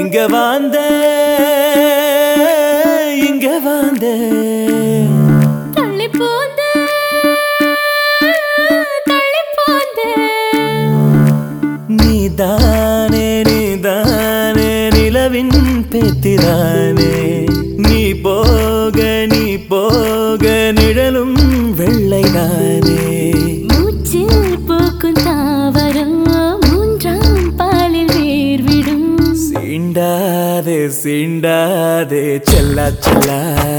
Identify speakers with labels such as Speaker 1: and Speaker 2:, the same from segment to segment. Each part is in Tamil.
Speaker 1: இங்க வாந்த இங்க வாந்த
Speaker 2: தள்ளி போந்த தள்ளி போந்த
Speaker 1: நீதானே நீதானே நிலவின் பேத்திரானே நீ போக நீ போக நிழலும் வெள்ளைதானே
Speaker 2: மூச்சில் பூக்கும் தாவரம் மூன்றாம் பாலில் வேர்விடும்
Speaker 1: சீண்டாதே சீண்டாதே செல்லா செல்லா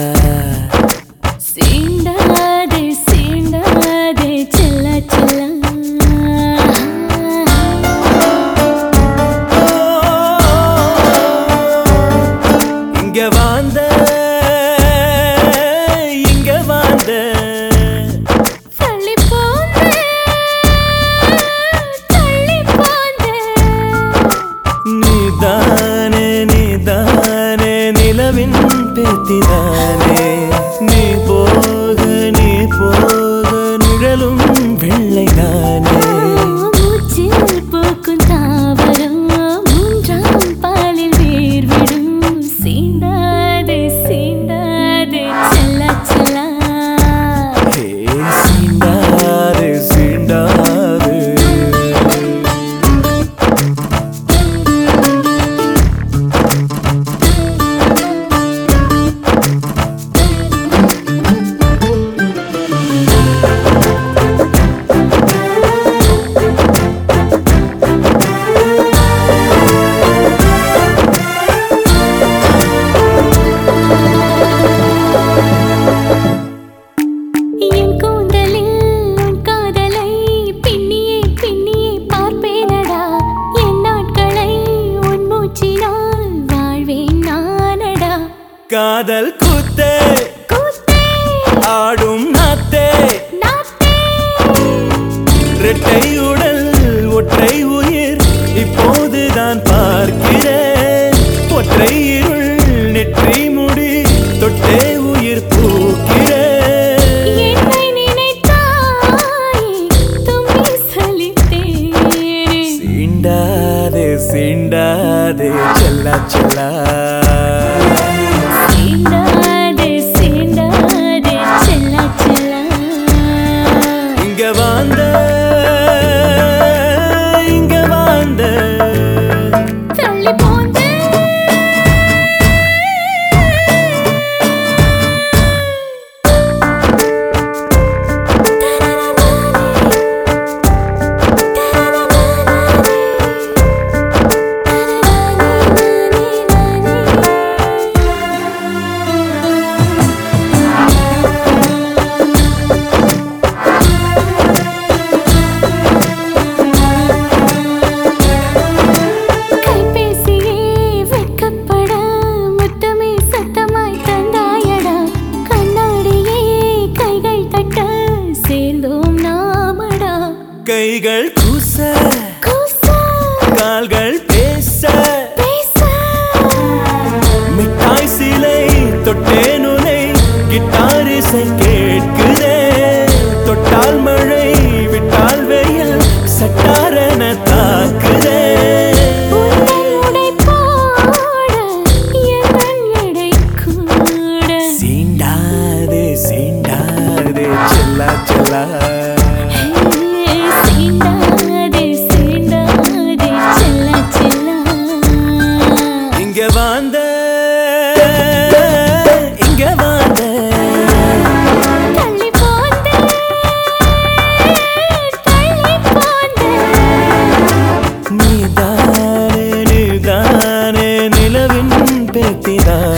Speaker 2: சீண்டாதே சீண்டாதே செல்ல செல்ல
Speaker 1: இங்க வாந்த இங்க வாந்த
Speaker 2: தள்ளி போந்த தள்ளி போந்த
Speaker 1: நீதானே நீதானே நிலவின் பேத்திதானே நீ போக நீ போக நிழலும் வெள்ளைதானே
Speaker 2: மூச்சில் பூக்கும் தாவரம் மூன்றாம் பாலில் வேர்விடும் சீண்டாதே சீண்டாதே செல்ல செல்ல
Speaker 1: ஹே, சீண்டாதே சீண்டாதே
Speaker 2: என் கூந்தலில் உன் காதலை பின்னியே பின்னியே பார்ப்பேனடா என் நாட்களை உன் மூச்சினால் வாழ்வேன் நானடா
Speaker 1: காதல் கூத்தே
Speaker 2: கூத்தே
Speaker 1: ஆடும் நாத்தே
Speaker 2: நாத்தே
Speaker 1: இரட்டை உடல் ஒற்றை உயிர் இப்போதுதான் பார்க்கிறேன் ஒற்றை இருள் நெற்றி முடி தொட்டே உயிர் பூக்கிறேன்
Speaker 2: என்னை நினைத்தாய் தும்பி சலித்தேனே
Speaker 1: சீண்டாதே சீண்டாதே செல்லா செல்லா
Speaker 2: சீண்டாதே சீண்டாதே செல்ல செல்ல
Speaker 1: இங்க வாந்த இங்க வாந்த
Speaker 2: தள்ளி போந்த கைபேசியே வெட்கப்பட முத்தமே சத்தமாய் தந்தாயடா கண்ணாடியே கைகள் தட்ட சேர்ந்தோம் நாமடா
Speaker 1: கைகள் கூச
Speaker 2: கூசா
Speaker 1: கால்கள் பேச
Speaker 2: பேச
Speaker 1: மிட்டாய் சிலை தொட்டேன் உனை கிட்டார் இசை கேட்குதே தொட்டால் மழை விட்டால் வெயில் சட்டாரென தாக்குதே
Speaker 2: உன்னை உடை போட என் எடை கூட
Speaker 1: சீண்டாதே சீண்டாதே செல்லா செல்லா
Speaker 2: சீண்டாதே சீண்டாதே செல்ல செல்ல
Speaker 1: இங்க வாந்த இங்க வாந்த
Speaker 2: தள்ளி போந்த தள்ளி போந்த
Speaker 1: நீதானே நீதானே நிலவின் பேத்திதான்